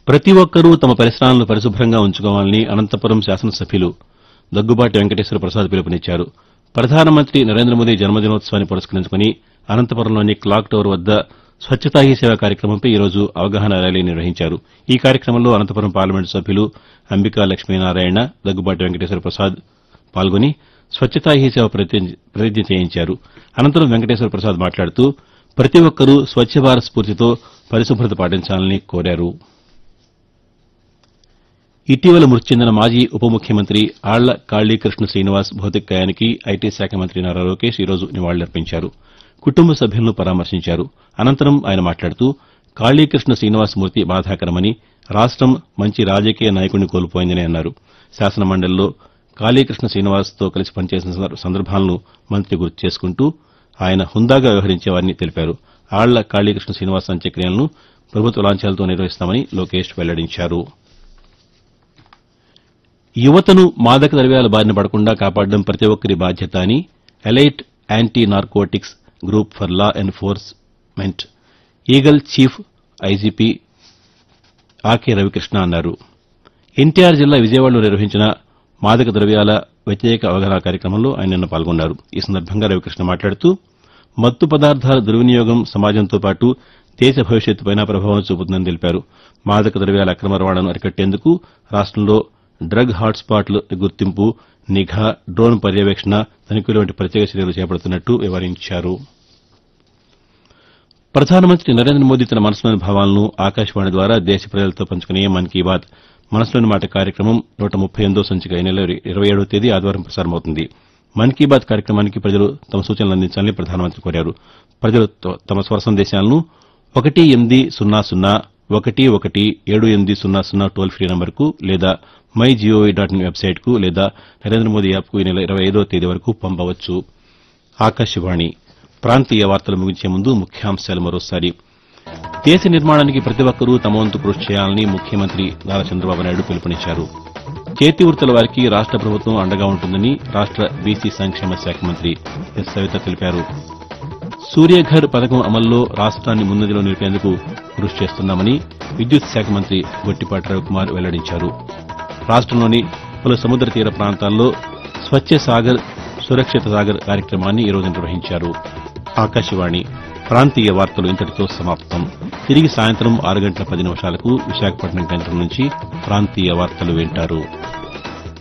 ప్రతి ఒక్కరూ తమ పరిసరాలను పరిశుభ్రంగా ఉంచుకోవాలని అనంతపురం శాసనసభ్యులు దగ్గుబాటి వెంకటేశ్వర ప్రసాద్ పిలుపునిచ్చారు ప్రధానమంత్రి నరేంద్ర మోదీ జన్మదినోత్సవాన్ని పురస్కరించుకుని అనంతపురంలోని క్లాక్ టవర్ వద్ద స్వచ్ఛతా హీ సేవ కార్యక్రమంపై ఈరోజు అవగాహన ర్యాలీ నిర్వహించారు ఈ కార్యక్రమంలో అనంతపురం పార్లమెంటు సభ్యులు అంబికా లక్ష్మీనారాయణ దగ్గుబాటి వెంకటేశ్వర ప్రసాద్ పాల్గొని స్వచ్ఛతా హీ సేవ ప్రతిజ్ఞ ప్రతిజ్ఞ చేయించారు అనంతరం వెంకటేశ్వర ప్రసాద్ మాట్లాడుతూ ప్రతి ఒక్కరూ స్వచ్ఛ భారత్ స్ఫూర్తితో పరిశుభ్రత పాటించాలని కోరారు ఇటీవల మృతి చెందిన మాజీ ఉప ముఖ్యమంత్రి ఆళ్ల కాళీకృష్ణ శ్రీనివాస్ భౌతికకాయానికి ఐటీ శాఖ మంత్రి నారా లోకేష్ ఈరోజు నివాళులర్పించారు కుటుంబ సభ్యులను పరామర్శించారు అనంతరం ఆయన మాట్లాడుతూ కాళీకృష్ణ శ్రీనివాస్ మృతి బాధాకరమని రాష్టం మంచి రాజకీయ నాయకుడిని కోల్పోయిందని అన్నారు శాసనమండలిలో కాళీకృష్ణ శ్రీనివాస్తో కలిసి పనిచేసిన సందర్- సందర్భాలను మంత్రి గుర్తు చేసుకుంటూ ఆయన హుందాగా వ్యవహరించేవారని తెలిపారు ఆళ్ల కాళీకృష్ణ శ్రీనివాస్ అంత్యక్రియలను ప్రభుత్వ లాంఛనాలతో నిర్వహిస్తామని లోకేష్ వెల్లడించారు యువతను మాదక ద్రవ్యాల బారిన పడకుండా కాపాడడం ప్రతి ఒక్కరి బాధ్యత అని elite anti narcotics group for law enforcement eagle chief IGP Ake Ravikrishna అన్నారు ఎన్టీఆర్ జిల్లా విజయవాడలో నిర్వహించిన మాదక ద్రవ్యాల వ్యతిరేక అవగాహన కార్యక్రమంలో ఆయన నిన్న పాల్గొన్నారు ఈ సందర్భంగా రవికృష్ణ మాట్లాడుతూ మత్తు పదార్థాల దుర్వినియోగం సమాజంతో పాటు దేశ భవిష్యత్తుపైన ప్రభావం చూపుతుందని తెలిపారు మాదక ద్రవ్యాల అక్రమ రవాణాను అరికట్టేందుకు రాష్టంలో డ్రగ్ హాట్స్పాట్ల గుర్తింపు నిఘా డ్రోన్ పర్యవేక్షణ తనిఖీలు వంటి ప్రత్యేక చర్యలు చేపడుతున్నట్టు వివరించారు ప్రధానమంత్రి నరేంద్ర మోదీ తన మనసులోని భావాలను ఆకాశవాణి ద్వారా దేశ ప్రజలతో పంచుకునే మన్ కీ బాత్ మనసులోని మాట కార్యక్రమం నూట ముప్పై ఎనిమిదో సంచిక ఈ నెల ఇరవై ఏడవ తేదీ ఆదివారం ప్రసారమవుతుంది మన్ కీ బాత్ కార్యక్రమానికి ప్రజలు తమ సూచనలు అందించాలని ప్రధానమంత్రి కోరారు ప్రజలు త- తమ స్వర సందేశాలను ఒకటి ఎనిమిది సున్నా సున్నా ఒకటి ఒకటి ఏడు ఎనిమిది సున్నా సున్నా టోల్ ఫ్రీ నంబర్కు లేదా మై జీఓవీ డాట్ ఇన్ వెబ్సైట్కు లేదా నరేంద్ర మోదీ యాప్కు ఈ నెల ఇరవై ఐదో తేదీ వరకు పంపవచ్చు ఆకాశవాణి ప్రాంతీయ వార్తలు ముగించే ముందు ముఖ్యాంశాలు మరోసారి దేశ నిర్మాణానికి ప్రతి ఒక్కరూ తమ వంతు కృషి చేయాలని ముఖ్యమంత్రి నారా చంద్రబాబు నాయుడు పిలుపునిచ్చారు చేతి వృత్తుల వారికి రాష్ట ప్రభుత్వం అండగా ఉంటుందని రాష్ట బీసీ సంక్షేమ శాఖ మంత్రి ఎస్ సవిత తెలిపారు సూర్యఘర్ పథకం అమల్లో రాష్ట్రాన్ని ముందంజలో నిలిపేందుకు కృషి చేస్తున్నామని విద్యుత్ శాఖ మంత్రి గొట్టిపాటి రవికుమార్ వెల్లడించారు రాష్ట్రంలోని పలు సముద్ర తీర ప్రాంతాల్లో స్వచ్ఛ సాగర్ సురక్షిత సాగర్ కార్యక్రమాన్ని ఈరోజు నిర్వహించారు ఆకాశవాణి ప్రాంతీయ వార్తలు ఇంతటితో సమాప్తం తిరిగి సాయంత్రం ఆరు గంటల పది నిమిషాలకు విశాఖపట్నం కేంద్రం నుంచి ప్రాంతీయ వార్తలు వింటారు